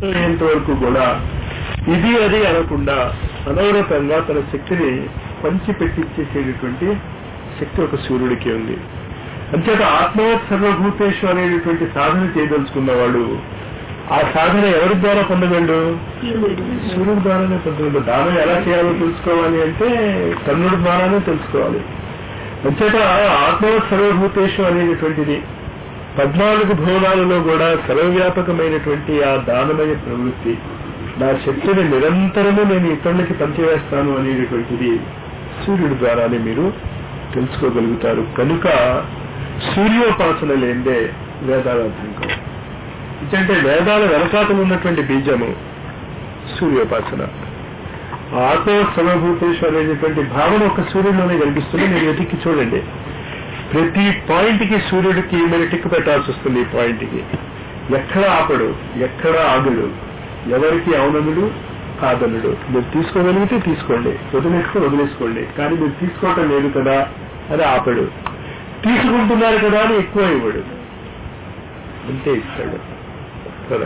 అయ్యేంత వరకు కూడా ఇది అది అనకుండా అనవరతంగా తన శక్తిని పంచి పెట్టించేసేటటువంటి శక్తి ఒక సూర్యుడికి ఉంది అంచేత ఆత్మవత్ సర్వభూతేషు అనేటటువంటి సాధన చేయదలుచుకున్నవాడు ఆ సాధన ఎవరి ద్వారా పొందగలడు సూర్యుడి ద్వారానే పొందగలడు దానం ఎలా చేయాలో తెలుసుకోవాలి అంటే కర్ణుడి ద్వారానే తెలుసుకోవాలి అంచేత ఆత్మవత్ సర్వభూతేషు అనేటటువంటిది పద్నాలుగు భువనాలలో కూడా సర్వవ్యాపకమైనటువంటి ఆ దానమయ ప్రవృత్తి నా శక్తిని నిరంతరము నేను ఇతరులకి పంచివేస్తాను అనేటటువంటిది సూర్యుడి ద్వారానే మీరు తెలుసుకోగలుగుతారు కనుక సూర్యోపాసన లేదే వేదాల అర్థం కావు ఎందుకంటే వేదాల వెనకాతలు ఉన్నటువంటి బీజము సూర్యోపాసన ఆత్మ సమభూతేశ్వర అనేటటువంటి భావన ఒక సూర్యుడిలోనే కనిపిస్తుంది మీరు వెతికి చూడండి ప్రతి పాయింట్ కి సూర్యుడికి మీరు టిక్ పెట్టాల్సి వస్తుంది ఈ పాయింట్ కి ఎక్కడ ఆపడు ఎక్కడ ఆగడు ఎవరికి అవుననుడు కాదనుడు మీరు తీసుకోగలిగితే తీసుకోండి వదిలేసుకొని వదిలేసుకోండి కానీ మీరు తీసుకోవటం లేదు కదా అని ఆపడు తీసుకుంటున్నారు కదా అని ఎక్కువ ఇవ్వడు అంతే ఇస్తాడు కదా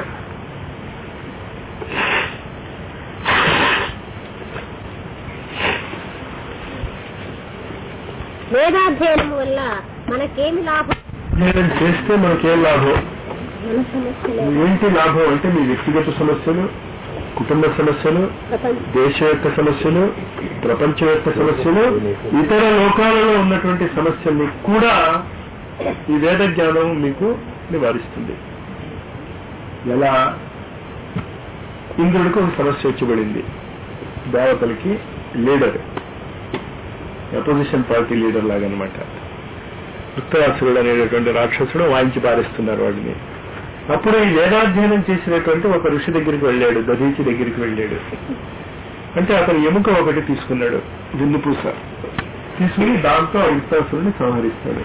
వేదాధ్యయనం వల్ల మనకేమి లాభం నేను చేస్తే మనకేం లాభం మన సమస్యలే ఏంటి లాభం అంటే మీ వ్యక్తిగత సమస్యలు కుటుంబ సమస్యలు ప్రపంచ దేశ యొక్క సమస్యలు ప్రపంచం యొక్క సమస్యలు ఇతర లోకాలలో ఉన్నటువంటి సమస్యల్ని కూడా ఈ వేద జ్ఞానం మీకు నివారిస్తుంది ఎలా ఇంద్రుడికి ఒక సమస్య వచ్చిబడింది దేవతలకి లీడర్ అపోజిషన్ పార్టీ లీడర్ లాగా అనమాట ఉత్తరాసురుడు అనేటటువంటి రాక్షసుడు వాయించి పారేస్తున్నారు వాడిని అప్పుడు ఈ వేదాధ్యయనం చేసినటువంటి ఒక ఋషి దగ్గరికి వెళ్ళాడు దధీచి దగ్గరికి వెళ్ళాడు అంటే అతను ఎముక ఒకటి తీసుకున్నాడు విన్నుపూస తీసుకుని దాంతో ఆ ఉత్తరాసురుడిని సంహరిస్తాడు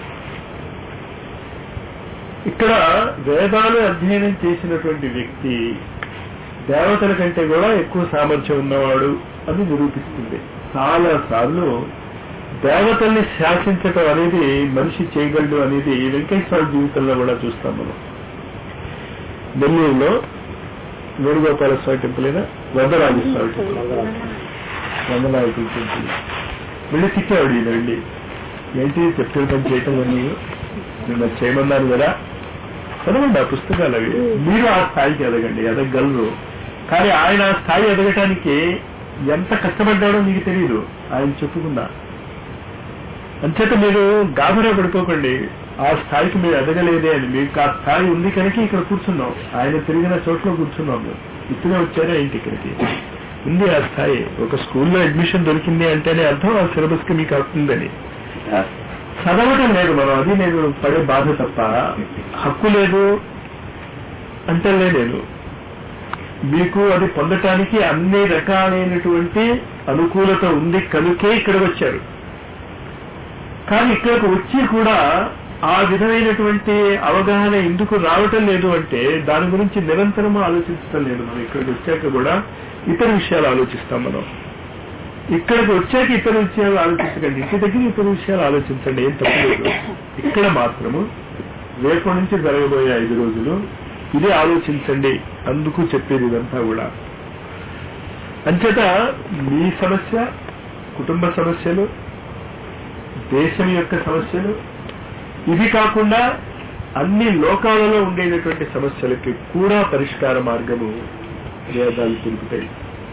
ఇక్కడ వేదాలు అధ్యయనం చేసినటువంటి వ్యక్తి దేవతల కంటే కూడా ఎక్కువ సామర్థ్యం ఉన్నవాడు అని నిరూపిస్తుంది చాలా సార్లు దేవతల్ని శాసించటం అనేది మనిషి చేయగలడు అనేది వెంకటేశ్వర జీవితంలో కూడా చూస్తాం మనం నెల్లూరులో వేణుగోపాల స్వామి టెంపుల్ అయినా వరదరాజస్వామి టెంపుల్ వందనాయకుడి టెంపుల్ వెళ్ళి తిట్టాడు ఈయన వెళ్ళి ఏంటి చెప్పిన పని చేయటం అని నిన్న చేయమన్నారు కదా చదవండి ఆ పుస్తకాలు అవి మీరు ఆ స్థాయికి ఎదగండి ఎదగలరు కానీ ఆయన ఆ స్థాయి ఎదగటానికి ఎంత కష్టపడ్డాడో మీకు తెలియదు ఆయన చెప్పుకున్నా అంచేత మీరు గాబరా పడిపోకండి ఆ స్థాయికి మీరు ఎదగలేదే అని మీకు ఆ స్థాయి ఉంది కనుక ఇక్కడ కూర్చున్నాం ఆయన తిరిగిన చోట్ల కూర్చున్నాం మేము ఇప్పుడే వచ్చారా ఇంటి ఇక్కడికి ఉంది ఆ స్థాయి ఒక స్కూల్లో అడ్మిషన్ దొరికింది అంటేనే అర్థం ఆ సిలబస్ కి మీకు అవుతుందని చదవటం లేదు మనం అది నేను పడే బాధ తప్ప హక్కు లేదు అంటలే నేను మీకు అది పొందటానికి అన్ని రకాలైనటువంటి అనుకూలత ఉంది కనుకే ఇక్కడికి వచ్చారు కానీ ఇక్కడికి వచ్చి కూడా ఆ విధమైనటువంటి అవగాహన ఎందుకు రావటం లేదు అంటే దాని గురించి నిరంతరం ఆలోచించడం లేదు మనం ఇక్కడికి వచ్చాక కూడా ఇతర విషయాలు ఆలోచిస్తాం మనం ఇక్కడికి వచ్చాక ఇతర విషయాలు ఆలోచించకండి ఇంటి దగ్గర ఇతర విషయాలు ఆలోచించండి ఏం తప్పలేదు ఇక్కడ మాత్రము రేపటి నుంచి జరగబోయే ఐదు రోజులు ఇదే ఆలోచించండి అందుకు చెప్పేది ఇదంతా కూడా అంచేత మీ సమస్య కుటుంబ సమస్యలు దేశం యొక్క సమస్యలు ఇవి కాకుండా అన్ని లోకాలలో ఉండేటటువంటి సమస్యలకి కూడా పరిష్కార మార్గము వేదాలు తెలుపుతాయి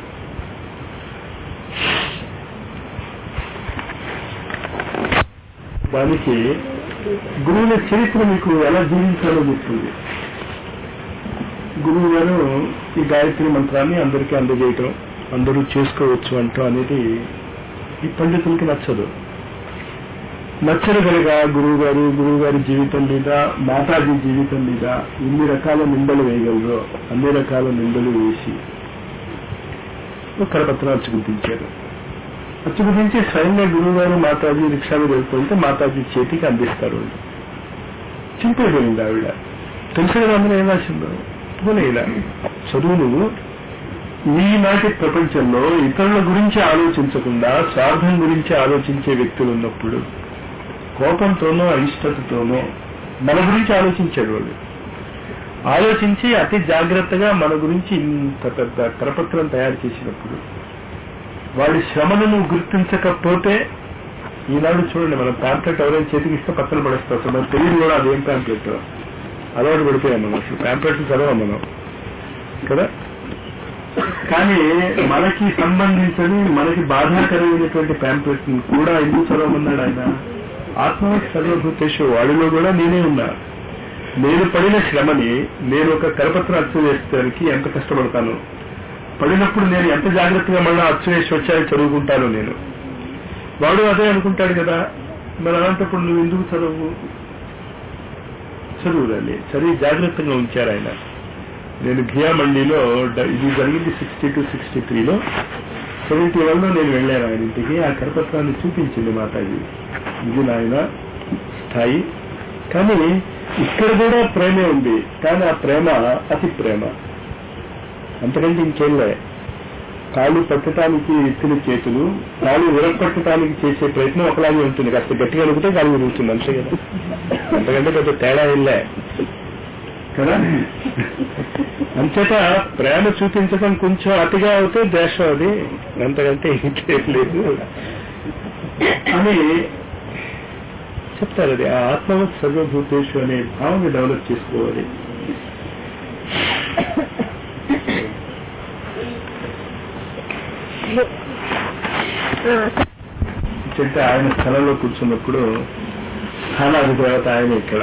దానికి గురువుల చరిత్ర మీకు ఎలా జీవించాలో చెప్తుంది గురువు గారు ఈ గాయత్రి మంత్రాన్ని అందరికీ అందజేయటం అందరూ చేసుకోవచ్చు అంటాం అనేది ఈ పండితులకి నచ్చదు నచ్చరు కనుక గురువు గారు గురువు గారి జీవితం మీద మాతాజీ జీవితం మీద ఎన్ని రకాల నిందలు వేయగలరో అన్ని రకాల నిందలు వేసి ఒక కరపత్రం అచ్చుకుంపించారు అచ్చుకుంపించి స్వయంగా గురువు గారు మాతాజీ రిక్షా మీద వెళ్తుంటే మాతాజీ చేతికి అందిస్తారు వాళ్ళు. చింపేపోయింది ఆవిడ తెలుసు కదా అందులో ఏం రాసిందో పోలేదా చదువు నువ్వు ఈనాటి ప్రపంచంలో ఇతరుల గురించి ఆలోచించకుండా స్వార్థం గురించి ఆలోచించే వ్యక్తులు ఉన్నప్పుడు కోపంతోనో అయిష్టతతోనో మన గురించి ఆలోచించాడు వాళ్ళు ఆలోచించి అతి జాగ్రత్తగా మన గురించి ఇంత పెద్ద కరపత్రం తయారు చేసినప్పుడు వాడి శ్రమను నువ్వు గుర్తించకపోతే ఈనాడు చూడండి మనం ప్యాంప్లెట్ ఎవరైనా చేతికి ఇస్తే పక్కన పడేస్తాం అసలు మనకు తెలియదు కూడా అదేం ప్యాంప్లెట్ అలవాటు పడిపోయాం మనం అసలు ప్యాంప్లెట్ చదవం మనం కదా కానీ మనకి సంబంధించని మనకి బాధాకరమైనటువంటి ప్యాంప్లెట్ కూడా ఎందుకు చదవమన్నాడు ఆయన ఆత్మ సర్వభూతేశ్వ వాడిలో కూడా నేనే ఉన్నా నేను పడిన శ్రమని నేను ఒక కరపత్రం అచ్చు వేసేదానికి ఎంత కష్టపడతాను పడినప్పుడు నేను ఎంత జాగ్రత్తగా మళ్ళీ అచ్చు వేసి వచ్చాయని చదువుకుంటాను నేను వాడు అదే అనుకుంటాడు కదా మరి అలాంటప్పుడు నువ్వు ఎందుకు చదువు చదువుదండి చదివి జాగ్రత్తగా ఉంచారు ఆయన నేను ఘియా మండీలో డ- ఇది జరిగింది సిక్స్టీ టు సిక్స్టీ త్రీలో సెవెంటీ వన్ లో నేను వెళ్ళాను ఆయన ఇంటికి ఆ కరపత్రాన్ని చూపించింది మాతాజీ ఇది నాయన స్థాయి కానీ ఇక్కడ కూడా ప్రేమే ఉంది కానీ ఆ ప్రేమ అతి ప్రేమ అంతకంటే ఇంకేం లే కాళ్ళు పట్టడానికి ఎత్తిన చేతులు కాళ్ళు విరగొట్టడానికి చేసే ప్రయత్నం ఒకలాగే ఉంటుంది కాస్త గట్టిగా అడిగితే కాళ్ళు విరుగుతుంది అంతే కదా అంతకంటే పెద్ద తేడా ఇల్లే కదా అంచేత ప్రేమ చూపించడం కొంచెం అతిగా అవుతే దేశం అది అంతకంటే ఇంకేం లేదు అని చెప్తారు అది ఆ ఆత్మవత్ సర్వభూతేషు అనే భావం డెవలప్ చేసుకోవాలి చెప్తే ఆయన స్థలంలో కూర్చున్నప్పుడు స్థానాది దేవత ఆయన ఇక్కడ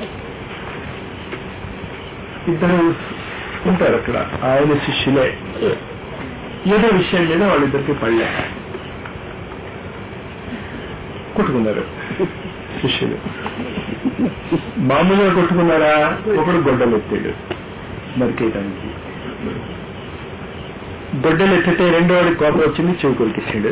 ఇద్దరు ఉంటారు అక్కడ ఆయన శిష్యులే ఏదో విషయం మీద వాళ్ళిద్దరికి పడలే కొట్టుకున్నారు శిష్యులు మామూలుగా కొట్టుకున్నారా ఒకడు గొడ్డలు ఎత్తాడు నరికేయడానికి గొడ్డలు ఎత్తితే రెండో వాడికి కోపం వచ్చింది చెవి కొలికిచ్చాడు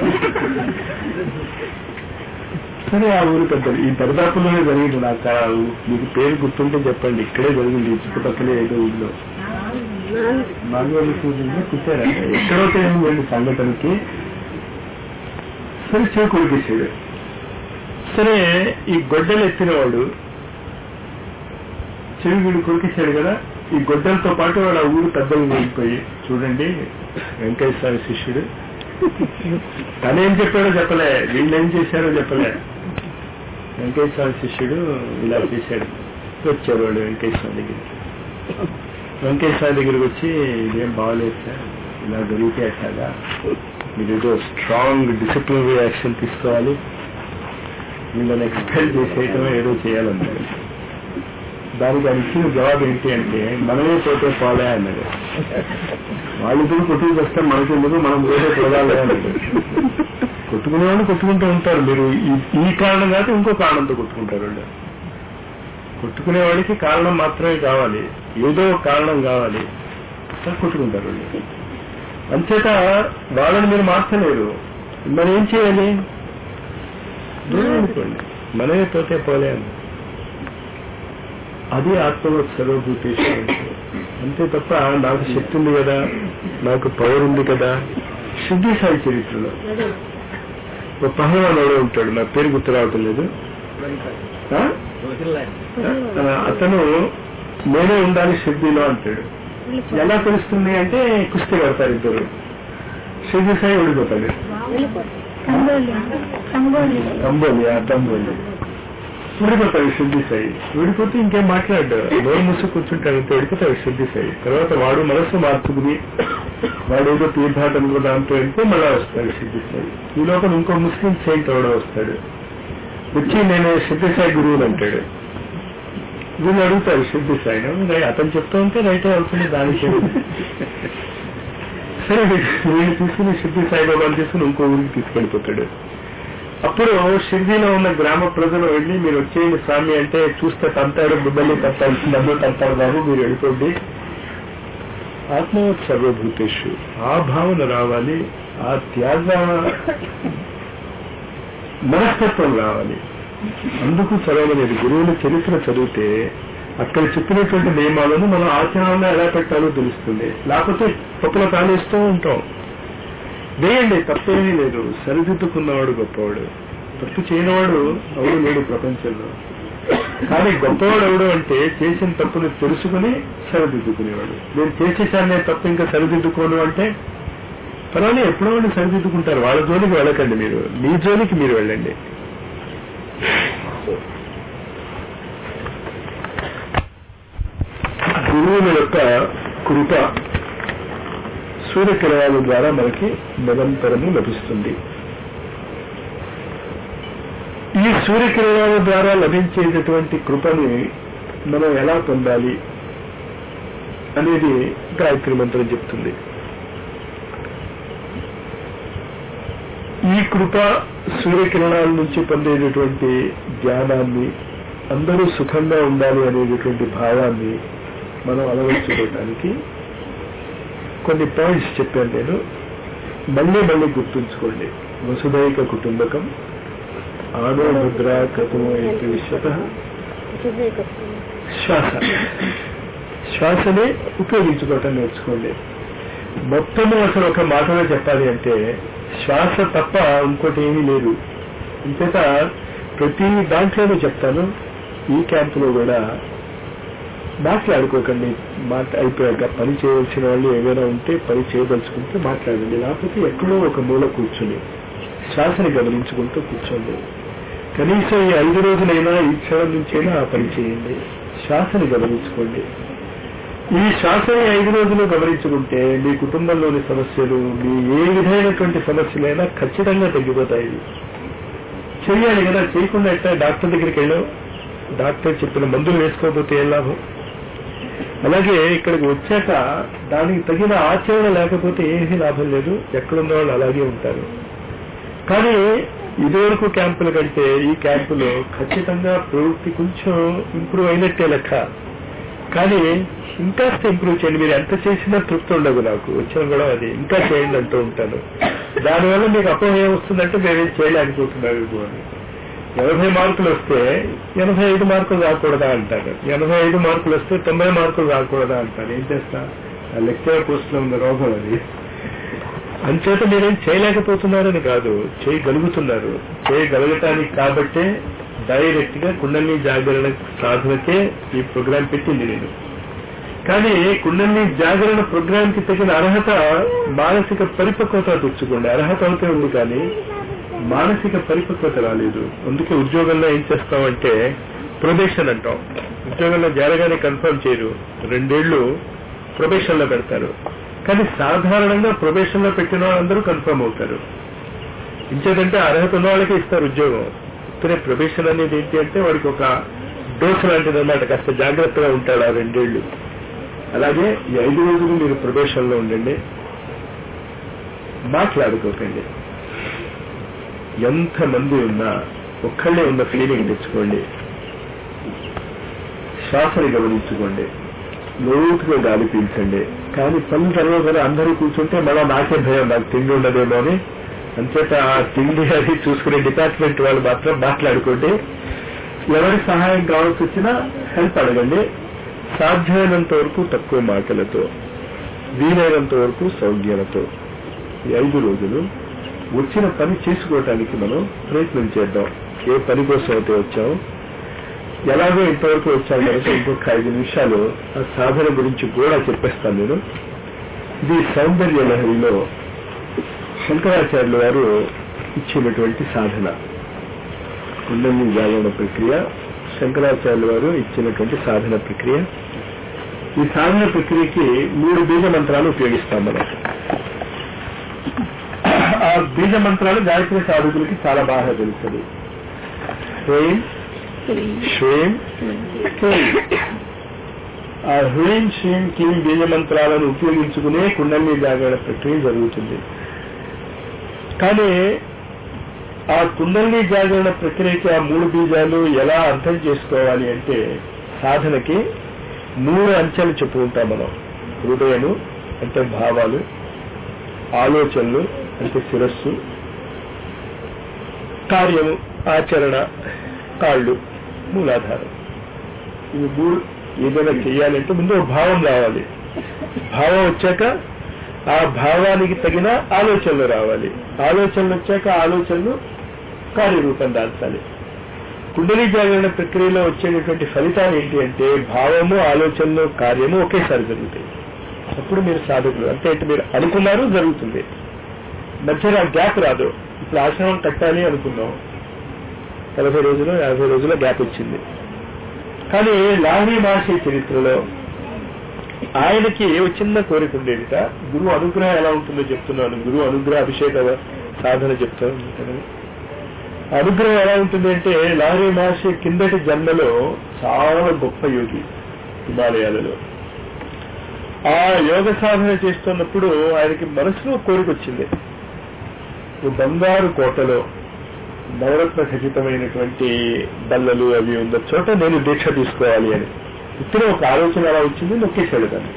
సరే ఆ ఊరు పెద్దలు ఈ దరిదాపుల్లోనే జరిగింది నాకు ఆ ఊ- మీకు పేరు గుర్తుంటే చెప్పండి ఇక్కడే జరిగింది ఈ చుట్టుపక్కలే ఏదో ఊళ్ళో నాగోళ్ళు చూసింది కుట్టారంట ఎక్కడో తెలియదు సంఘటనకి సరే చెవి కొలికేసాడు సరే ఈ గొడ్డలు ఎత్తినవాడు చెవి వీడు కొరికేశాడు కదా ఈ గొడ్డలతో పాటు వాడు ఆ ఊరు పెద్దలు వెళ్ళిపోయి చూడండి వెంకయ్య స్వామి శిష్యుడు తనేం చెప్పాడో చెప్పలే వీళ్ళు ఏం చేశారో చెప్పలే వెంకయ్య స్వామి శిష్యుడు ఇలా చేశాడు వచ్చారు వాడు వెంకయ్య స్వామి దగ్గరికి వెంకయ్య స్వామి దగ్గరికి వచ్చి ఇదేం బాగలేదు సార్ ఇలా దొరికితే అట్లాగా మీరు ఏదో స్ట్రాంగ్ డిసిప్లినరీ యాక్షన్ తీసుకోవాలి వీళ్ళని ఎక్స్పెల్ చేసేయటం ఏదో చేయాలన్నాడు దానికి ఆయన ఇచ్చిన జవాబు ఏంటి అంటే మనమే పోతే పోలే అన్నాడు వాళ్ళిద్దరు కొట్టుకు వస్తే మనకెందుకు మనం పోతే పోదాలే అన్నాడు కొట్టుకునే వాళ్ళు కొట్టుకుంటూ ఉంటారు మీరు ఈ- ఈ కారణం కాదు ఇంకో కారణంతో కొట్టుకుంటారు వాళ్ళు కొట్టుకునే వాడికి కారణం మాత్రమే కావాలి ఏదో ఒక కారణం కావాలి అలా కొట్టుకుంటారు వాళ్ళు అంచేత వాళ్ళని మీరు మార్చలేరు మరి ఏం చేయాలి దూరం అనుకోండి మనమే పోతే పోలే అని అది ఆత్మవత్ సర్వభూతేశ్వరం అంటే. అంతే తప్ప నాకు శక్తి ఉంది కదా నాకు పవర్ ఉంది కదా సిద్ధి సాయి చరిత్రలో ఒక పహలవాడు ఎవడో ఉంటాడు నా పేరు గుర్తు రావటం లేదు ఆ? ఆ, అతను నేనే ఉండాలి సిద్ధిలో అంటాడు ఎలా తెలుస్తుంది అంటే కుస్తీ పడతారు ఇద్దరు సిద్ధి సాయి ఓడిపోతాడు తంబోలి ఆ తంబోలి విడిపోతాడు శుద్ధి సాయి విడిపోతే ఇంకేం మాట్లాడు నోరు మూసు కూర్చుంటాడు అంతే విడిపోతాడు శుద్ధి సాయి తర్వాత వాడు మనస్సు మార్చుకుని వాడు ఏదో తీర్థాటనలో దాంతో వెళ్తే మళ్ళా వస్తాడు శుద్ధి సాయి ఈ లోపల ఇంకో ముస్లిం సెయింట్ ఎవడో వస్తాడు వచ్చి నేను సిద్ధి సాయి గురువుని అంటాడు వీళ్ళు అడుగుతారు సిద్ధి సాయిని "రైట్, అతను చెప్తా ఉంటే రైటే అవుతుంది దానికి సరే వీళ్ళు తీసుకుని సిద్ధి సాయిబాబాని తీసుకుని ఇంకో ఊరికి తీసుకెళ్ళిపోతాడు అప్పుడు షిర్డీలో ఉన్న గ్రామ ప్రజలు వెళ్ళి మీరు వచ్చేయండి స్వామి అంటే చూస్తే తంతాడు బుద్ధలు తంతాడు డబ్బులు తంతాడు బాబు మీరు వెళ్ళిపోండి ఆత్మవత్ సర్వభూతేషు ఆ భావన రావాలి ఆ త్యాగ మనస్తత్వం రావాలి అందుకు చదవలేదు గురువుల చరిత్ర చదివితే అక్కడ చెప్పినటువంటి నియమాలను మనం ఆచరణలో ఎలా పెట్టాలో తెలుస్తుంది లేకపోతే పప్పుల కాలేస్తూ ఉంటాం వేయండి తప్పేమీ లేదు సరిదిద్దుకున్నవాడు గొప్పవాడు తప్పు చేయనివాడు అవును లేడు ప్రపంచంలో కానీ గొప్పవాడు ఎవడు అంటే చేసిన తప్పుని తెలుసుకుని సరిదిద్దుకునేవాడు నేను చేసేసానే తప్పు ఇంకా సరిదిద్దుకోను అంటే పర్వాలేదు ఎప్పుడో వాళ్ళు సరిదిద్దుకుంటారు వాళ్ళ జోలికి వెళ్ళకండి మీరు మీ జోలికి మీరు వెళ్ళండి గురువుల యొక్క కృప సూర్యకిరణాల ద్వారా మనకి నిరంతరము లభిస్తుంది ఈ సూర్యకిరణాల ద్వారా లభించేటటువంటి కృపని మనం ఎలా పొందాలి అనేది గాయత్రి మంత్రం చెప్తుంది ఈ కృప సూర్యకిరణాల నుంచి పొందేటటువంటి జ్ఞానాన్ని అందరూ సుఖంగా ఉండాలి అనేటటువంటి భావాన్ని మనం అలవర్చుకోవటానికి కొన్ని పాయింట్స్ చెప్పాను నేను మళ్ళీ మళ్ళీ గుర్తుంచుకోండి వసుదైక కుటుంబకం ఆనో ముద్ర కథమో విశ్వత శ్వాస శ్వాసనే ఉపయోగించుకోవటం నేర్చుకోండి మొత్తము అసలు ఒక మాటలో చెప్పాలి అంటే శ్వాస తప్ప ఇంకోటి ఏమీ లేదు ఇంచేత ప్రతి దాంట్లోనూ చెప్తాను ఈ క్యాంపులో కూడా మాట్లాడుకోకండి మాట అయిపోయాక పని చేయవలసిన వాళ్ళు ఏమైనా ఉంటే పని చేయదలుచుకుంటే మాట్లాడండి లేకపోతే ఎక్కడో ఒక మూల కూర్చుని శ్వాసని గమనించుకుంటూ కూర్చోండి కనీసం ఈ ఐదు రోజులైనా ఈ క్షణం నుంచైనా ఆ పని చేయండి శ్వాసని గమనించుకోండి ఈ శ్వాసని ఐదు రోజులు గమనించుకుంటే మీ కుటుంబంలోని సమస్యలు మీ ఏ విధమైనటువంటి సమస్యలైనా ఖచ్చితంగా తగ్గిపోతాయి చెయ్యాలి కదా చేయకుండా ఎట్లా డాక్టర్ దగ్గరికి వెళ్ళావు డాక్టర్ చెప్పిన మందులు వేసుకోకపోతే ఏం లాభం అలాగే ఇక్కడికి వచ్చాక దానికి తగిన ఆచరణ లేకపోతే ఏమీ లాభం లేదు ఎక్కడున్న వాళ్ళు అలాగే ఉంటారు కానీ ఇదివరకు క్యాంపుల కంటే ఈ క్యాంపులో ఖచ్చితంగా ప్రవృత్తి కొంచెం ఇంప్రూవ్ అయినట్టే లెక్క కానీ ఇంకాస్త ఇంప్రూవ్ చేయండి మీరు ఎంత చేసినా తృప్తి ఉండదు నాకు వచ్చిన కూడా అది ఇంకా చేయండి అంటూ ఉంటాను దానివల్ల మీకు అపోహ ఏమొస్తుందంటే మేమేం చేయలేకపోతున్నారు ఇది అని ఎనభై మార్కులు వస్తే ఎనభై ఐదు మార్కులు రాకూడదా అంటారు ఎనభై ఐదు మార్కులు వస్తే తొంభై మార్కులు రాకూడదా అంటారు ఏం చేస్తా ఆ లెక్చర్ పోస్ట్ లో ఉన్న రోగం అది అంచేత మీరేం చేయలేకపోతున్నారని కాదు చేయగలుగుతున్నారు చేయగలగటానికి కాబట్టే డైరెక్ట్ గా కుండలిని జాగరణ సాధనకే ఈ ప్రోగ్రాం పెట్టింది నేను కానీ కుండలిని జాగరణ ప్రోగ్రాం కి తగిన అర్హత మానసిక పరిపక్వత తెచ్చుకోండి అర్హత అవుతే ఉంది కానీ మానసిక పరిపక్వత రాలేదు అందుకే ఉద్యోగంలో ఏం చేస్తామంటే ప్రొబేషన్ అంటాం ఉద్యోగంలో జరగానే కన్ఫర్మ్ చేయరు రెండేళ్లు ప్రొబేషన్ లో పెడతారు కానీ సాధారణంగా ప్రొబేషన్ లో పెట్టిన వాళ్ళందరూ కన్ఫర్మ్ అవుతారు ఇంచేదంటే అర్హత ఉన్న వాళ్ళకి ఇస్తారు ఉద్యోగం ఇక్కడే ప్రొబేషన్ అనేది ఏంటి అంటే వాడికి ఒక డోస్ లాంటిది అనమాట కాస్త జాగ్రత్తగా ఉంటాడు ఆ రెండేళ్లు అలాగే ఈ ఐదు రోజులు మీరు ప్రొబేషన్ లో ఉండండి మాట్లాడుకోకండి ఎంత మంది ఉన్నా ఒక్కళ్ళే ఉన్న ఫీలింగ్ తెచ్చుకోండి శ్వాసని గమనించుకోండి లోతుగా గాలి పీల్చండి కానీ పని తర్వాత అందరూ కూర్చుంటే మళ్ళా నాకే భయం నాకు తిండి ఉండదేమో అని అంచేత ఆ తిండి అది చూసుకునే డిపార్ట్మెంట్ వాళ్ళు మాత్రం మాట్లాడుకోండి ఎవరి సహాయం కావాల్సి వచ్చినా హెల్ప్ అడగండి సాధ్యమైనంత వరకు తక్కువ మాటలతో వీలైనంత వరకు సౌజ్ఞలతో ఈ ఐదు రోజులు వచ్చిన పని చేసుకోవటానికి మనం ప్రయత్నం చేద్దాం ఏ పని కోసం అయితే వచ్చామో ఎలాగో ఇంతవరకు వచ్చాం కనుక ఇంకొక ఐదు నిమిషాలు ఆ సాధన గురించి కూడా చెప్పేస్తాను నేను ఇది సౌందర్య లహరిలో శంకరాచార్యుల వారు ఇచ్చినటువంటి సాధన కుండలి జాగరణ ప్రక్రియ శంకరాచార్యుల వారు ఇచ్చినటువంటి సాధన ప్రక్రియ ఈ సాధన ప్రక్రియకి మూడు బీజ మంత్రాలు ఉపయోగిస్తాం మనం ఆ బీజ మంత్రాలు గాయత్రి సాధకులకి చాలా బాగా తెలుస్తుంది హ్రీం శ్రీం క్లీం ఆ హ్రీం శ్రీం క్లీం బీజ మంత్రాలను ఉపయోగించుకునే కుండలి జాగరణ ప్రక్రియ జరుగుతుంది కానీ ఆ కుండలి జాగరణ ప్రక్రియకి ఆ మూడు బీజాలు ఎలా అర్థం చేసుకోవాలి అంటే సాధనకి మూడు అంచెలు చెప్పుకుంటాం మనం హృదయము అంటే భావాలు ఆలోచనలు అంటే శిరస్సు కార్యము ఆచరణ కాళ్ళు మూలాధారం ఇవి మూడు ఏదైనా చేయాలంటే ముందు ఒక భావం రావాలి భావం వచ్చాక ఆ భావానికి తగిన ఆలోచనలు రావాలి ఆలోచనలు వచ్చాక ఆలోచనలు కార్యరూపం దాల్చాలి కుండలి జాగరణ ప్రక్రియలో వచ్చేటటువంటి ఫలితాలు ఏంటి అంటే భావము ఆలోచనలు కార్యము ఒకేసారి జరుగుతాయి అప్పుడు మీరు సాధకులు అంటే ఏంటి మీరు అనుకున్నారు జరుగుతుంది మధ్యలో గ్యాప్ రాదు ఇప్పుడు ఆశ్రమం కట్టాలి అనుకున్నాం నలభై రోజులు యాభై రోజుల గ్యాప్ వచ్చింది కానీ లాహీ మహర్షి చరిత్రలో ఆయనకి ఒక చిన్న కోరిక ఉండేదిట గురువు అనుగ్రహం ఎలా ఉంటుందో చెప్తున్నాను గురువు అనుగ్రహ అభిషేక సాధన చెప్తాను కదా. అనుగ్రహం ఎలా ఉంటుంది అంటే లాహరీ మహర్షి కిందటి జన్మలో చాలా గొప్ప యోగి హిమాలయాలలో ఆ యోగ సాధన చేస్తున్నప్పుడు ఆయనకి మనసులో కోరిక వచ్చింది ఓ బంగారు కోటలో నవరత్న ఖచ్చితమైనటువంటి బల్లలు అవి ఉన్న చోట నేను దీక్ష తీసుకోవాలి అని ఇక్కడ ఒక ఆలోచన ఎలా వచ్చింది నొక్కేశాడు దాన్ని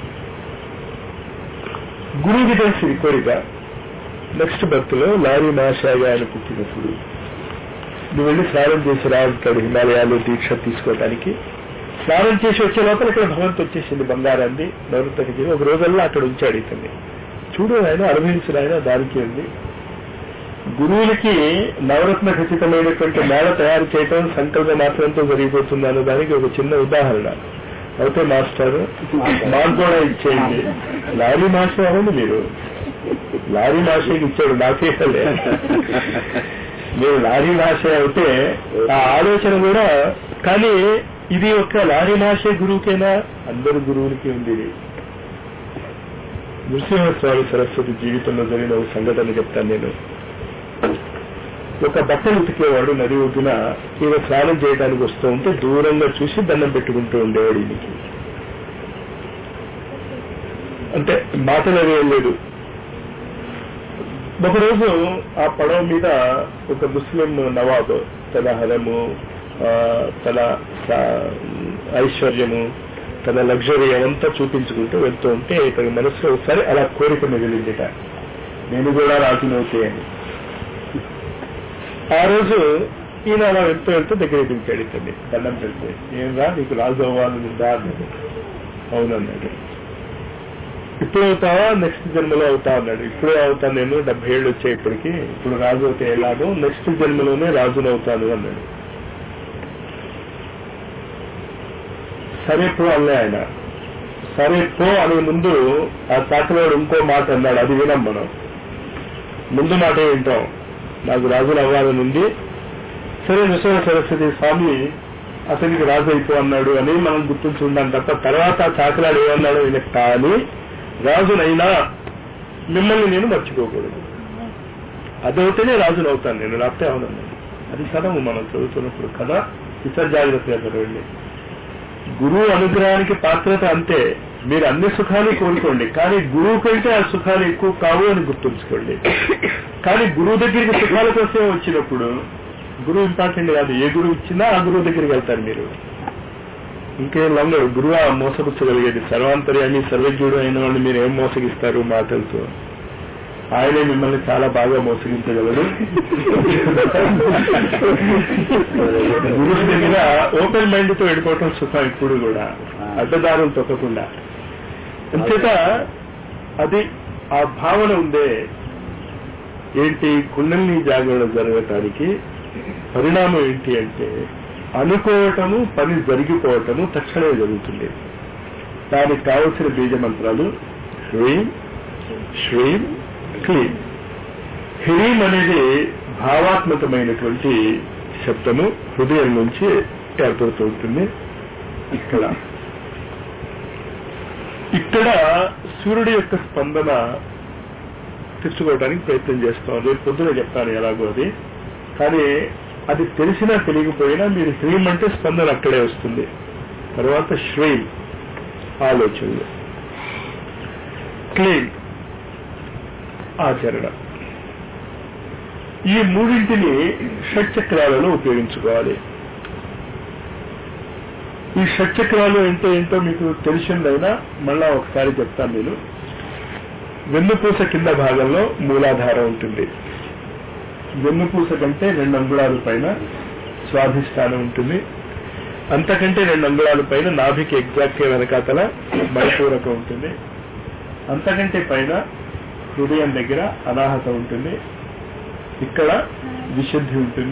గురువుకి తెలిసింది కోరిక నెక్స్ట్ బర్త్ లో లారీ మహాశాయిగా ఆయన పుట్టినప్పుడు నువ్వు వెళ్ళి స్నానం చేసి రా అంటాడు హిమాలయాలు దీక్ష తీసుకోవడానికి స్నానం చేసి వచ్చే లోపల ఇక్కడ భగవంతు వచ్చేసింది బంగారాన్ని నవరత్న ఖచ్చితం ఒక రోజల్లా అక్కడ ఉంచాడు ఇతన్ని చూడు ఆయన అనుభవించిన ఆయన దానికి ఉంది గురువులకి నవరత్న ఖచ్చితమైనటువంటి మేళ తయారు చేయటం సంకల్ప మాత్రంతో జరిగిపోతుంది అన్న దానికి ఒక చిన్న ఉదాహరణ అయితే మాస్టర్ మాకు కూడా ఇచ్చేయండి లారీ మాస్టర్ అవ్వండి మీరు లారీ మాస్టర్కి ఇచ్చాడు నాకే లే. మీరు లారీ మాస్టర్ అయితే ఆ ఆలోచన కూడా కానీ ఇది ఒక లారీ మాస్టర్ గురువుకేనా అందరు గురువులకి ఉంది ఇది నృసింహస్వామి సరస్వతి జీవితంలో జరిగిన ఒక సంఘటన చెప్తాను నేను ఒక బట్టలు ఉతికేవాడు నది ఒడ్డున ఈయన స్నానం చేయడానికి వస్తూ ఉంటే దూరంగా చూసి దండం పెట్టుకుంటూ ఉండేవాడు ఈయనకి అంటే మాటలు అవి ఏం లేదు ఒకరోజు ఆ పడవ మీద ఒక ముస్లిం నవాబ్ తన హరము ఆ, తన సా- ఐశ్వర్యము తన లగ్జరీ అవంతా చూపించుకుంటూ వెళ్తూ ఉంటే ఇతని మనసులో ఒకసారి అలా కోరిక మిగిలిందిట నేను కూడా రాజునవుతే అని ఆ రోజు ఈయన అలా వెళ్తూ వెళ్తూ దగ్గర పిలిచాడు ఇతన్ని దండం పెడితే ఏం రా నీకు రాజు అవ్వాలని ఉందా అన్నాడు అవునన్నాడు ఇప్పుడు అవుతావా నెక్స్ట్ జన్మలో అవుతా అన్నాడు ఇప్పుడే అవుతాను నేను డెబ్బై ఏళ్ళు వచ్చాయి ఇప్పటికి ఇప్పుడు రాజు అవుతే ఎలాగో నెక్స్ట్ జన్మలోనే రాజును అవుతాను అన్నాడు సరే పో అల్లే ఆయన సరే పో అనే ముందు ఆ చాకలోడు ఇంకో మాట అన్నాడు అది వినం మనం ముందు మాట వింటాం నాకు రాజులు అవ్వాలని ఉంది సరే నృసింహ సరస్వతి స్వామి అతనికి రాజు అయిపో అన్నాడు అని మనం గుర్తుంచుకుంటాం తప్ప తర్వాత ఆ చాకలాడు ఏమన్నాడు ఈయన కానీ రాజునైనా మిమ్మల్ని నేను మర్చిపోకూడదు అదవుతేనే రాజును అవుతాను నేను లేకపోతే అవునన్నాడు అది చదవు మనం చదువుతున్నప్పుడు కదా ఇతర జాగ్రత్తగా చదవండి గురువు అనుగ్రహానికి పాత్రత అంతే మీరు అన్ని సుఖాలు కోరుకోండి కానీ గురువు కంటే ఆ సుఖాలు ఎక్కువ కావు అని గుర్తుంచుకోండి కానీ గురువు దగ్గరికి సుఖాల కోసం వచ్చినప్పుడు గురువు ఇంపార్టెంట్ కాదు ఏ గురువు ఇచ్చినా ఆ గురువు దగ్గరికి వెళ్తారు మీరు ఇంకేం లంగడు గురువు ఆ మోసపుచ్చగలిగేది సర్వాంతర్యాన్ని సర్వజ్ఞుడు అయిన వాళ్ళు మీరు ఏం మోసగిస్తారు మాటలతో ఆయనే మిమ్మల్ని చాలా బాగా మోసగించగలడు గురువు దగ్గర ఓపెన్ మైండ్ తో వెళ్ళిపోవటం సుఖం ఇప్పుడు కూడా అడ్డదారులు తొక్కకుండా అంచేత అది ఆ భావన ఉందే ఏంటి కుండలిని జాగరణ జరగటానికి పరిణామం ఏంటి అంటే అనుకోవటము పని జరిగిపోవటము తక్షణమే జరుగుతుంది దానికి కావలసిన బీజ మంత్రాలు హ్రీం శ్రీం క్లీం హ్రీం అనేది భావాత్మకమైనటువంటి శబ్దము హృదయం నుంచి ఏర్పడుతూ ఉంటుంది ఇక్కడ ఇక్కడ సూర్యుడి యొక్క స్పందన తెచ్చుకోవడానికి ప్రయత్నం చేస్తాం రేపు పొద్దున చెప్తాను ఎలాగో అది కానీ అది తెలిసినా తెలియకపోయినా మీరు హ్రీం అంటే స్పందన అక్కడే వస్తుంది తర్వాత శ్రీం ఆలోచనలు క్లీన్ ఆచరణ ఈ మూడింటిని షట్చక్రాలలో ఉపయోగించుకోవాలి ఈ షట్చక్రాలు అంటే ఏంటో మీకు తెలిసిందైనా మళ్ళా ఒకసారి చెప్తాను నేను వెన్నుపూస కింద భాగంలో మూలాధారం ఉంటుంది వెన్నుపూస కంటే రెండు అంగుళాల పైన స్వాధిష్టానం ఉంటుంది అంతకంటే రెండు అంగుళాల పైన నాభికి ఎగ్జాక్ట్ గా వెనకాతల మణిపూరకం ఉంటుంది అంతకంటే పైన హృదయం దగ్గర అనాహత ఉంటుంది ఇక్కడ విశుద్ధి ఉంటుంది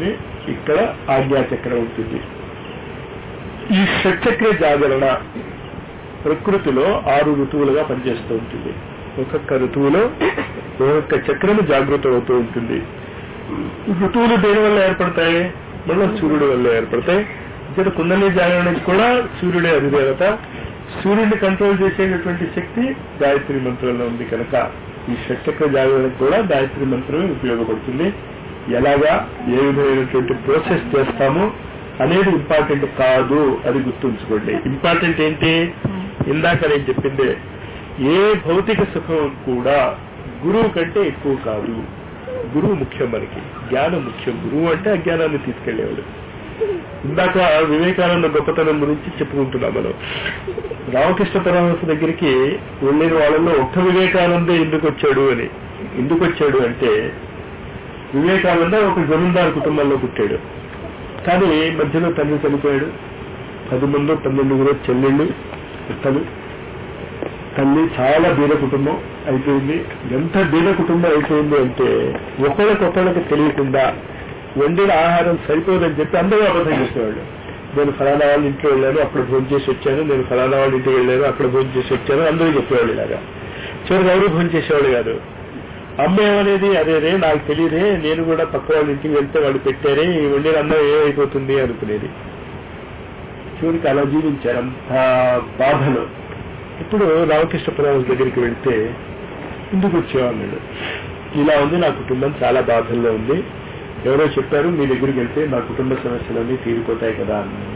ఇక్కడ ఆజ్ఞాచక్రం ఉంటుంది ఈ షట్చక్ర జాగరణ ప్రకృతిలో ఆరు ఋతువులుగా పనిచేస్తూ ఉంటుంది ఒక్కొక్క ఋతువులో ఒక్కొక్క చక్రము జాగృతం అవుతూ ఉంటుంది ఋతువులు దేని వల్ల ఏర్పడతాయి మళ్ళీ సూర్యుడి వల్ల ఏర్పడతాయి ఇక్కడ కుండలి జాగరణకి కూడా సూర్యుడే అధిదేవత సూర్యుడిని కంట్రోల్ చేసేటటువంటి శక్తి గాయత్రి మంత్రంలో ఉంది కనుక ఈ షట్చక్ర జాగరణకు కూడా గాయత్రి మంత్రమే ఉపయోగపడుతుంది ఎలాగా ఏ విధమైనటువంటి ప్రాసెస్ చేస్తామో అనేది ఇంపార్టెంట్ కాదు అది గుర్తుంచుకోండి ఇంపార్టెంట్ ఏంటి ఇందాక నేను చెప్పిందే ఏ భౌతిక సుఖం కూడా గురువు కంటే ఎక్కువ కాదు గురువు ముఖ్యం మనకి జ్ఞానం ముఖ్యం గురువు అంటే అజ్ఞానాన్ని తీసుకెళ్లేవాడు ఇందాక వివేకానంద గొప్పతనం గురించి చెప్పుకుంటున్నాం మనం రామకృష్ణ పరమహంస దగ్గరికి వెళ్ళిన వాళ్ళలో ఒక్క వివేకానందే ఎందుకు వచ్చాడు అని ఎందుకు వచ్చాడు అంటే వివేకానంద ఒక జమీందారు కుటుంబంలో పుట్టాడు కానీ మధ్యలో తండ్రి చనిపోయాడు పది మంది పన్నెండుగురు చెల్లెళ్ళు పుట్టలు తల్లి చాలా బీద కుటుంబం అయిపోయింది ఎంత బీద కుటుంబం అయిపోయింది అంటే ఒకళ్ళకొకళ్ళకి తెలియకుండా వండిన ఆహారం సరిపోదని చెప్పి అందరూ అబద్ధం చేసేవాళ్ళు నేను ఫలానా వాళ్ళ ఇంట్లో వెళ్ళాను అక్కడ భోజనం చేసి వచ్చాను నేను ఫలానా వాళ్ళ ఇంటికి వెళ్ళాను అక్కడ భోజనం చేసి వచ్చాను అందరూ చెప్పేవాళ్ళు ఇలాగా చివరికి ఎవరు భోజనం చేసేవాళ్ళు కాదు అమ్మ ఏమనేది అదే రే నాకు తెలియదే నేను కూడా పక్క వాళ్ళ ఇంటికి వెళ్తే వాళ్ళు పెట్టారే ఈ వండిన అన్నం ఏమైపోతుంది అనుకునేది చివరికి అలా జీవించారు అంత బాధలో ఇప్పుడు రామకృష్ణ పరమహంస దగ్గరికి వెళ్తే ఎందుకు వచ్చావు అన్నాడు ఇలా ఉంది నా కుటుంబం చాలా బాధల్లో ఉంది ఎవరో చెప్పారు మీ దగ్గరికి వెళ్తే నా కుటుంబ సమస్యలన్నీ తీరిపోతాయి కదా అన్నాడు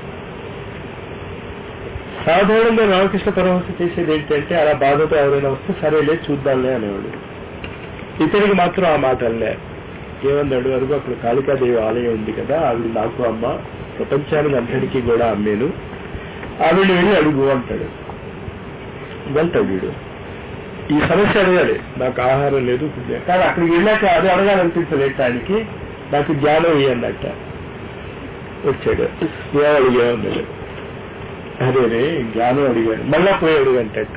సాధారణంగా రామకృష్ణ పరమహంస చేసేది ఏంటంటే అలా బాధతో ఎవరైనా వస్తే సరేలే చూద్దాంలే అనేవాడు ఇతనికి మాత్రం ఆ మాట అనలే ఏమన్నాడు అరుగు అక్కడ కాళికాదేవి ఆలయం ఉంది కదా ఆవిడ నాకు అమ్మ ప్రపంచానికి అందరికీ కూడా అమ్మేను ఆవిడ వెళ్ళి అడుగు అంటాడు వెళ్తాడు వీడు ఈ సమస్య అడగాలి నాకు ఆహారం లేదు ఫుడ్ లేదు. కానీ అక్కడికి వెళ్ళాక అది అడగాలనిపించలేదు ఆయనకి నాకు జ్ఞానం ఇయ్యన్నట్ట వచ్చాడు ఏం అడిగామన్నాడు అదేనే జ్ఞానం అడిగాను మళ్ళా పోయి అడుగంటట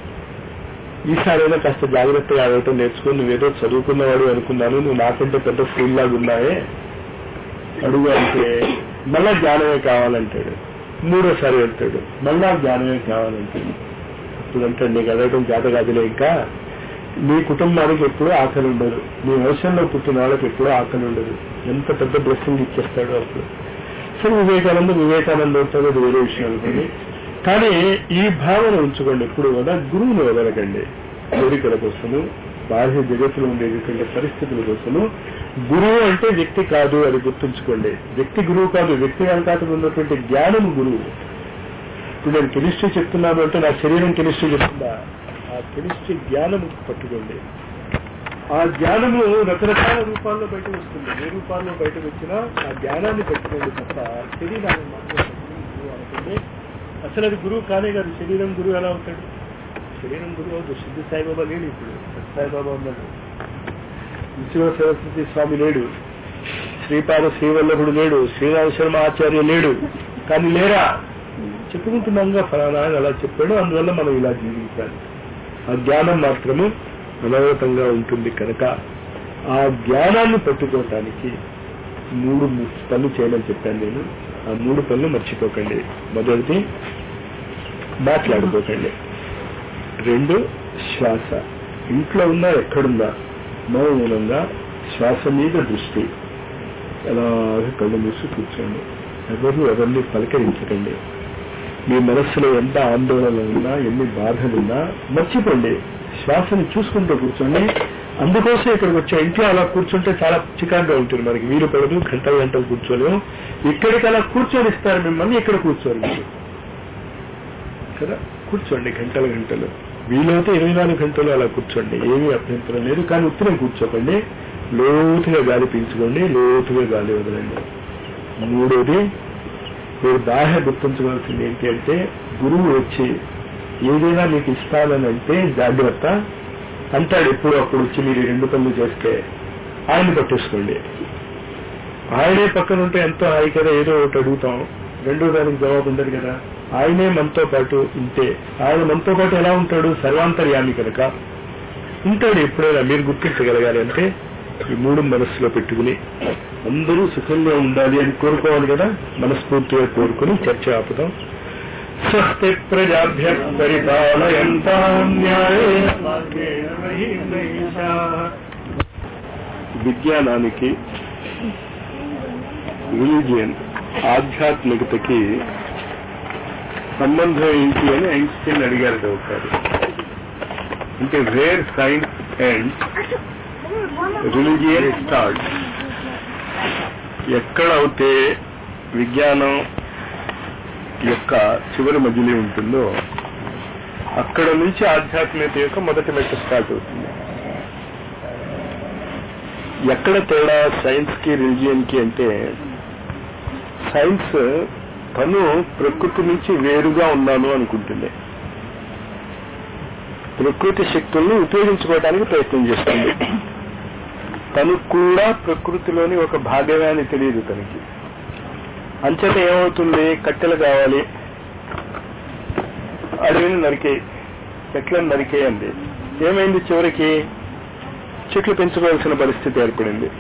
ఈసారైనా కాస్త జాగ్రత్తగా అడగటం నేర్చుకుని నువ్వేదో చదువుకున్నవాడు అనుకున్నాను నువ్వు నాకంటే పెద్ద స్కూల్ లాగా ఉన్నావే అడుగు అంటే మళ్ళా జ్ఞానమే కావాలంటాడు మూడోసారి వెళ్తాడు మళ్ళా జ్ఞానమే కావాలంటాడు ఇప్పుడంటే నీకు అడగటం చేత కాదులే ఇంకా మీ కుటుంబానికి ఎప్పుడూ ఆకలి ఉండదు మీ వంశంలో పుట్టిన వాళ్ళకి ఎప్పుడూ ఆకలి ఉండదు ఎంత పెద్ద బ్లెస్సింగ్ ఇచ్చేస్తాడు అప్పుడు సరే వివేకానంద వివేకానంద అవుతాడు అది వేరే విషయం అనుకోండి కానీ ఈ భావన ఉంచుకోండి ఎప్పుడు కూడా గురువుని వదలకండి కోరికల కోసము బాహ్య జగత్తులో ఉండేటటువంటి పరిస్థితుల కోసము గురువు అంటే వ్యక్తి కాదు అని గుర్తుంచుకోండి వ్యక్తి గురువు కాదు వ్యక్తి వెనకాతలు ఉన్నటువంటి జ్ఞానం గురువు ఇప్పుడు నేను కెమిస్ట్రీ చెప్తున్నాను అంటే నా శరీరం కెమిస్ట్రీ చెప్తుందా ఆ కెమిస్ట్రీ జ్ఞానం పట్టుకోండి ఆ జ్ఞానము రకరకాల రూపాల్లో బయటకు వస్తుంది ఏ రూపాల్లో బయటకు వచ్చినా ఆ జ్ఞానాన్ని పెట్టుకోండి తప్ప శరీరాన్ని మాత్రం గురువు అనుకుంటే అసలు అది గురువు కానే కాదు శరీరం గురువు ఎలా అవుతాడు శరీరం గురువు అవుతుంది సిద్ధి సాయిబాబా లేడు ఇప్పుడు సత్య సాయిబాబా ఉన్నాడు నృసింహ సరస్వతి స్వామి లేడు శ్రీపాద శ్రీవల్లభుడు లేడు శ్రీరామ శర్మ ఆచార్య లేడు కానీ లేరా చెప్పుకుంటున్నాంగా ఫలానా అని అలా చెప్పాడు అందువల్ల మనం ఇలా జీవించాలి ఆ జ్ఞానం మాత్రము అనవరతంగా ఉంటుంది కనుక ఆ జ్ఞానాన్ని పట్టుకోవటానికి మూడు పనులు చేయమని చెప్పాను నేను ఆ మూడు పనులు మర్చిపోకండి మొదటిది మాట్లాడుకోకండి రెండు శ్వాస ఇంట్లో ఉన్నా ఎక్కడున్నా మౌనంగా శ్వాస మీద దృష్టి అలాగే కళ్ళు మూసి కూర్చోండి ఎవరు ఎవరిని పలకరించకండి మీ మనస్సులో ఎంత ఆందోళన ఉన్నా ఎన్ని బాధలున్నా మర్చిపోండి శ్వాసని చూసుకుంటూ కూర్చోండి అందుకోసం ఇక్కడికి వచ్చే ఇంట్లో అలా కూర్చుంటే చాలా చికాగ్గా ఉంటుంది మనకి వీలు పడదు గంటల గంటలు కూర్చోలేము ఇక్కడికి అలా కూర్చొని ఇస్తారు మిమ్మల్ని ఇక్కడ కూర్చోరు మీరు కదా కూర్చోండి గంటల గంటలు వీలైతే ఇరవై నాలుగు గంటలు అలా కూర్చోండి ఏమీ అభ్యంతరం లేదు కానీ ఉత్తరం కూర్చోకండి లోతుగా గాలి పీల్చుకోండి లోతుగా గాలి వదలండి మూడోది మీరు బాగా గుర్తుంచుకోవాల్సింది ఏంటి అంటే గురువు వచ్చి ఏదైనా మీకు ఇస్తానని అంటే జాగ్రత్త అంటాడు ఎప్పుడు అప్పుడు వచ్చి మీరు ఈ రెండు పనులు చేస్తే ఆయన పట్టేసుకోండి ఆయనే పక్కన ఉంటే ఎంతో హాయి కదా ఏదో ఒకటి అడుగుతాం రెండో దానికి జవాబు ఉండదు కదా ఆయనే మనతో పాటు ఉంటే ఆయన మనతో పాటు ఎలా ఉంటాడు సర్వాంతర్యామి కనుక ఉంటాడు ఎప్పుడైనా మీరు గుర్తించగలగాలి అంటే ఈ మూడు మనస్సులో పెట్టుకుని అందరూ సుఖంగా ఉండాలి అని కోరుకోవాలి కదా మనస్ఫూర్తిగా కోరుకుని చర్చ ఆపుదాం స్వస్తి ప్రజాభ్య పరిపాలయంతాం న్యాయేన మార్గేణ మహీం మహిషాః. విజ్ఞానానికి రిలీజియన్ ఆధ్యాత్మికతకి సంబంధం ఏంటి అని ఐన్స్టీన్ అడిగారు ఒకసారి అంటే where science and religion start ఎక్కడైతే విజ్ఞానం యొక్క చివరి మజిలీ ఉంటుందో అక్కడ నుంచి ఆధ్యాత్మికత యొక్క మొదటి మెట్టు స్టార్ట్ అవుతుంది ఎక్కడ తేడా సైన్స్ కి రిలీజియన్ కి అంటే సైన్స్ తను ప్రకృతి నుంచి వేరుగా ఉన్నాను అనుకుంటుంది ప్రకృతి శక్తుల్ని ఉపయోగించుకోవడానికి ప్రయత్నం చేస్తుంది తను కూడా ప్రకృతిలోని ఒక భాగమే అని తెలియదు తనకి అంచేత ఏమవుతుంది కట్టెలు కావాలి అడవిని నరికే చెట్లను నరికేయండి ఏమైంది చివరికి చెట్లు పెంచుకోవాల్సిన పరిస్థితి ఏర్పడింది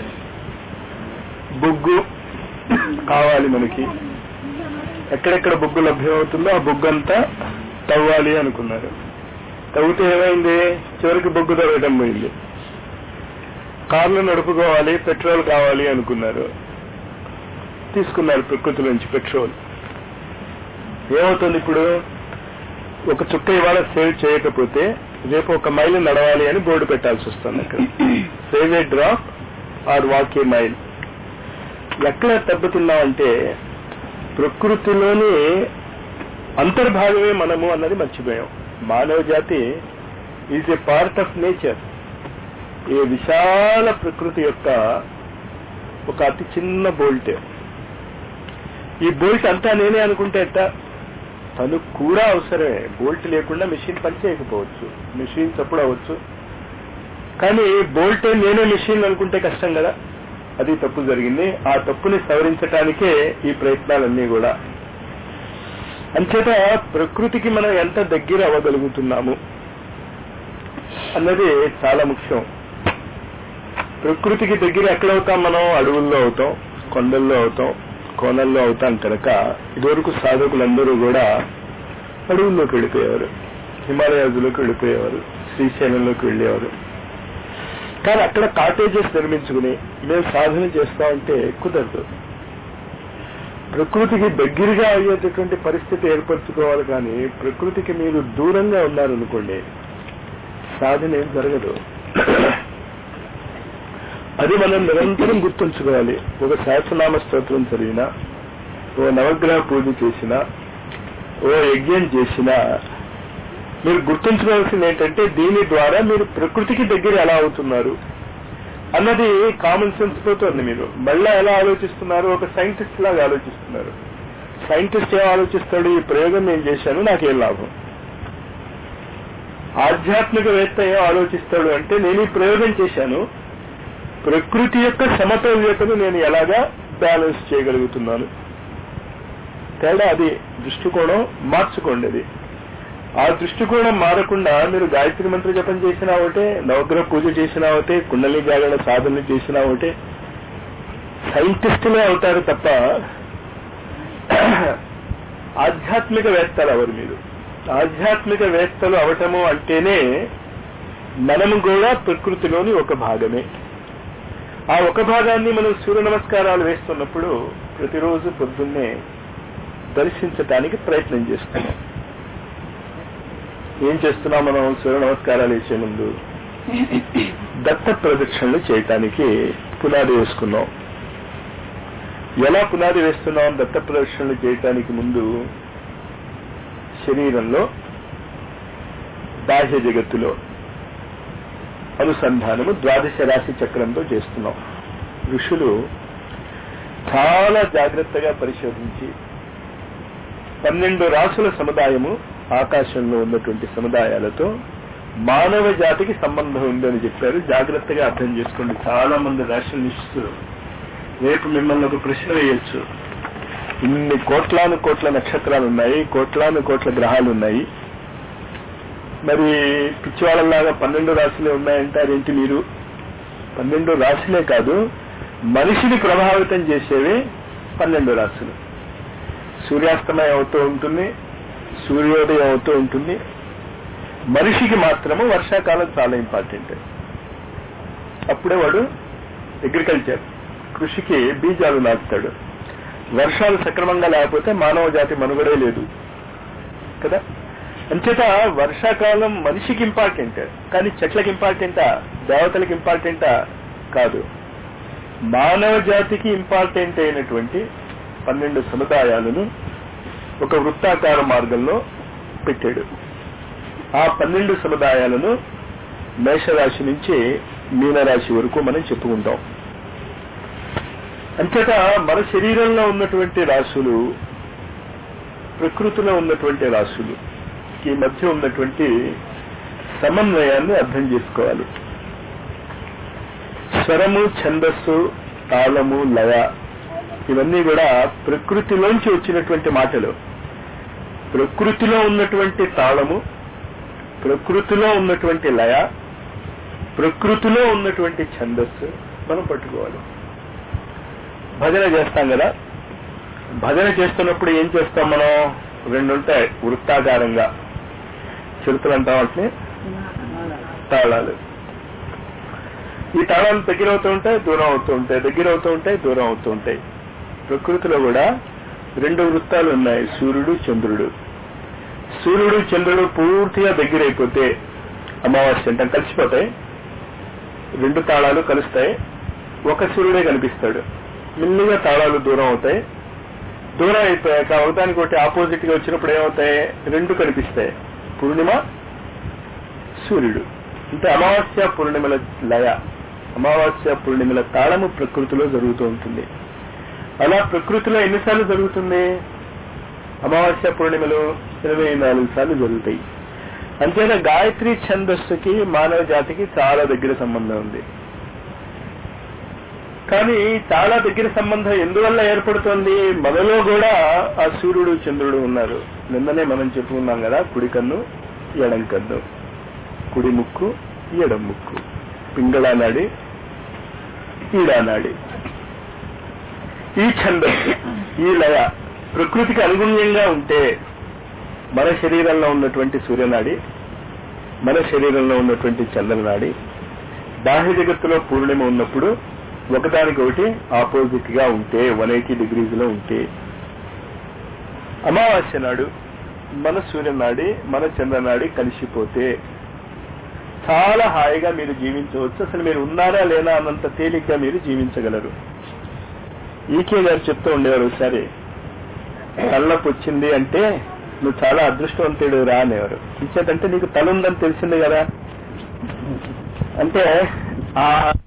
బొగ్గు కావాలి మనకి ఎక్కడెక్కడ బొగ్గు లభ్యమవుతుందో ఆ బొగ్గు అంతా తవ్వాలి అనుకున్నారు తవ్వితే ఏమైంది చివరికి బొగ్గు తవ్వటం పోయింది కార్లు నడుపుకోవాలి పెట్రోల్ కావాలి అనుకున్నారు తీసుకున్నారు ప్రకృతి నుంచి పెట్రోల్ ఏమవుతుంది ఇప్పుడు ఒక చుక్క ఇవాళ సేవ్ చేయకపోతే రేపు ఒక మైలు నడవాలి అని బోర్డు పెట్టాల్సి వస్తుంది అక్కడ save a drop or walk a mile ఎక్కడ తగ్గుతున్నామంటే ప్రకృతిలోని అంతర్భాగమే మనము అన్నది మర్చిపోయాం మానవ జాతి is a part of nature ఈ విశాల ప్రకృతి యొక్క ఒక అతి చిన్న బోల్ట్ ఈ బోల్ట్ అంతా నేనే అనుకుంటే ఎట్టా తను కూడా అవసరమే బోల్ట్ లేకుండా మెషిన్ పనిచేయకపోవచ్చు మెషిన్ తప్పుడు అవ్వచ్చు కానీ బోల్టే నేనే మెషిన్ అనుకుంటే కష్టం కదా అది తప్పు జరిగింది ఆ తప్పుని సవరించటానికే ఈ ప్రయత్నాలన్నీ కూడా అంచేత ప్రకృతికి మనం ఎంత దగ్గర అవ్వగలుగుతున్నాము అన్నది చాలా ముఖ్యం ప్రకృతికి దగ్గర ఎక్కడ అవుతాం మనం అడవుల్లో అవుతాం కొండల్లో అవుతాం కోనల్లో అవుతాం కనుక ఇదివరకు సాధకులందరూ కూడా అడవుల్లోకి వెళ్ళిపోయేవారు హిమాలయాజులోకి వెళ్ళిపోయేవారు శ్రీశైలంలోకి వెళ్ళేవారు కానీ అక్కడ కాటేజెస్ నిర్మించుకుని మేము సాధన చేస్తామంటే కుదరదు ప్రకృతికి దగ్గరగా అయ్యేటటువంటి పరిస్థితి ఏర్పరచుకోవాలి కానీ ప్రకృతికి మీరు దూరంగా ఉన్నారనుకోండి సాధన ఏం జరగదు అది మనం నిరంతరం గుర్తుంచుకోవాలి ఒక సహస్రనామ స్తోత్రం చదివినా ఓ నవగ్రహ పూజ చేసినా ఓ యజ్ఞం చేసినా మీరు గుర్తుంచుకోవాల్సింది ఏంటంటే దీని ద్వారా మీరు ప్రకృతికి దగ్గర ఎలా అవుతున్నారు అన్నది కామన్ సెన్స్ పోతుంది మీరు మళ్ళా ఎలా ఆలోచిస్తున్నారు ఒక సైంటిస్ట్ లాగా ఆలోచిస్తున్నారు సైంటిస్ట్ ఏం ఆలోచిస్తాడు ఈ ప్రయోగం నేను చేశాను నాకేం లాభం ఆధ్యాత్మికవేత్త ఏం ఆలోచిస్తాడు అంటే నేను ఈ ప్రయోగం చేశాను ప్రకృతి యొక్క సమతౌల్యతను నేను ఎలాగా బ్యాలెన్స్ చేయగలుగుతున్నాను తేడా అది దృష్టికోణం మార్చుకోండి అది ఆ దృష్టికోణం మారకుండా మీరు గాయత్రి మంత్ర జపం చేసినా ఒకటే నవగ్రహ పూజ చేసినా ఒకటే కుండలి జాగరణ సాధనలు చేసినా ఒకటే సైంటిస్టులే అవుతారు తప్ప ఆధ్యాత్మిక వేత్తలు అవరు మీరు ఆధ్యాత్మిక వేత్తలు అవటము అంటేనే మనము కూడా ప్రకృతిలోని ఒక భాగమే ఆ ఒక భాగాన్ని మనం సూర్య నమస్కారాలు వేస్తున్నప్పుడు ప్రతిరోజు పొద్దున్నే దర్శించటానికి ప్రయత్నం చేస్తున్నాం ఏం చేస్తున్నాం మనం సూర్య నమస్కారాలు వేసే ముందు దత్త ప్రదక్షిణలు చేయటానికి పునాది వేసుకున్నాం ఎలా పునాది వేస్తున్నాం దత్త ప్రదక్షిణలు చేయటానికి ముందు శరీరంలో బాహ్య జగత్తులో అనుసంధానము ద్వాదశ రాశి చక్రంతో చేస్తున్నాం ఋషులు చాలా జాగ్రత్తగా పరిశోధించి పన్నెండు రాసుల సముదాయము ఆకాశంలో ఉన్నటువంటి సముదాయాలతో మానవ జాతికి సంబంధం ఉందని చెప్పారు జాగ్రత్తగా అర్థం చేసుకోండి చాలా మంది రాష్ట్రనిష్ఠులు రేపు మిమ్మల్ని ఒక ప్రశ్న వేయొచ్చు ఇన్ని కోట్లాను కోట్ల నక్షత్రాలు ఉన్నాయి కోట్లాను కోట్ల గ్రహాలు ఉన్నాయి మరి పిచ్చివాళ్ళలాగా పన్నెండు రాశులే ఉన్నాయంటారేంటి మీరు పన్నెండు రాశులే కాదు మనిషిని ప్రభావితం చేసేవి పన్నెండు రాశులు సూర్యాస్తమయం అవుతూ ఉంటుంది సూర్యోదయం అవుతూ ఉంటుంది మనిషికి మాత్రము వర్షాకాలం చాలా ఇంపార్టెంట్ అప్పుడే వాడు అగ్రికల్చర్ కృషికి బీజాలు నాటుతాడు వర్షాలు సక్రమంగా లేకపోతే మానవ జాతి మనుగడే లేదు కదా అంచేత వర్షాకాలం మనిషికి ఇంపార్టెంట్ కానీ చెట్లకి ఇంపార్టెంటా దేవతలకి ఇంపార్టెంటా కాదు మానవ జాతికి ఇంపార్టెంట్ అయినటువంటి పన్నెండు సముదాయాలను ఒక వృత్తాకార మార్గంలో పెట్టాడు ఆ పన్నెండు సముదాయాలను మేషరాశి నుంచి మీనరాశి వరకు మనం చెప్పుకుంటాం అంతటా మన శరీరంలో ఉన్నటువంటి రాశులు ప్రకృతిలో ఉన్నటువంటి రాశులు ఈ మధ్య ఉన్నటువంటి సమన్వయాన్ని అర్థం చేసుకోవాలి స్వరము ఛందస్సు తాళము లయ ఇవన్నీ కూడా ప్రకృతిలోంచి వచ్చినటువంటి మాటలు ప్రకృతిలో ఉన్నటువంటి తాళము ప్రకృతిలో ఉన్నటువంటి లయ ప్రకృతిలో ఉన్నటువంటి ఛందస్సు మనం పట్టుకోవాలి భజన చేస్తాం కదా భజన చేస్తున్నప్పుడు ఏం చేస్తాం మనం రెండు ఉంటాయి వృత్తాకారంగా చిరుతలు అంటాం వాటిని తాళాలు ఈ తాళాలు దగ్గర అవుతూ ఉంటాయి దూరం అవుతూ ఉంటాయి దగ్గర అవుతూ ఉంటాయి దూరం అవుతూ ఉంటాయి ప్రకృతిలో కూడా రెండు వృత్తాలు ఉన్నాయి సూర్యుడు చంద్రుడు సూర్యుడు చంద్రుడు పూర్తిగా దగ్గరైపోతే అమావాస్య అంటే కలిసిపోతాయి రెండు తాళాలు కలుస్తాయి ఒక సూర్యుడే కనిపిస్తాడు మెల్లిగా తాళాలు దూరం అవుతాయి దూరం అయిపోయాక అవతానికి ఒకటి ఆపోజిట్ గా వచ్చినప్పుడు ఏమవుతాయి రెండు కనిపిస్తాయి పూర్ణిమ సూర్యుడు అంటే అమావాస్య పూర్ణిమల లయ అమావాస్య పూర్ణిమల తాళము ప్రకృతిలో జరుగుతూ ఉంటుంది అలా ప్రకృతిలో ఎన్నిసార్లు జరుగుతుంది అమావాస్య పూర్ణిమలు ఇరవై నాలుగు సార్లు జరుగుతాయి అంతేనా గాయత్రి ఛందస్సుకి మానవ జాతికి చాలా దగ్గర సంబంధం ఉంది కానీ చాలా దగ్గర సంబంధం ఎందువల్ల ఏర్పడుతోంది మనలో కూడా ఆ సూర్యుడు చంద్రుడు ఉన్నారు నిన్ననే మనం చెప్పుకున్నాం కదా కుడి కన్ను ఎడం కన్ను కుడి ముక్కు ఎడం ముక్కు పింగళ నాడి ఈడా నాడి ఈ ఛందస్సు ఈ లయ ప్రకృతికి అనుగుణ్యంగా ఉంటే మన శరీరంలో ఉన్నటువంటి సూర్యనాడి మన శరీరంలో ఉన్నటువంటి చంద్రనాడి బాహ్య జగత్తులో పూర్ణిమ ఉన్నప్పుడు ఒకదానికొకటి ఆపోజిట్ గా ఉంటే వన్ ఎయిటీ డిగ్రీస్ లో ఉంటే అమావాస్య నాడు మన సూర్యనాడి మన చంద్రనాడి కలిసిపోతే చాలా హాయిగా మీరు జీవించవచ్చు అసలు మీరు ఉన్నారా లేనా అన్నంత తేలిగ్గా మీరు జీవించగలరు ఈకే గారు చెప్తూ ఉండేవారు ఒకసారి తలనొప్పి వచ్చింది అంటే నువ్వు చాలా అదృష్టవంతుడు రా అనేవారు ఇచ్చేటంటే నీకు తల ఉందని తెలిసింది కదా అంటే ఆ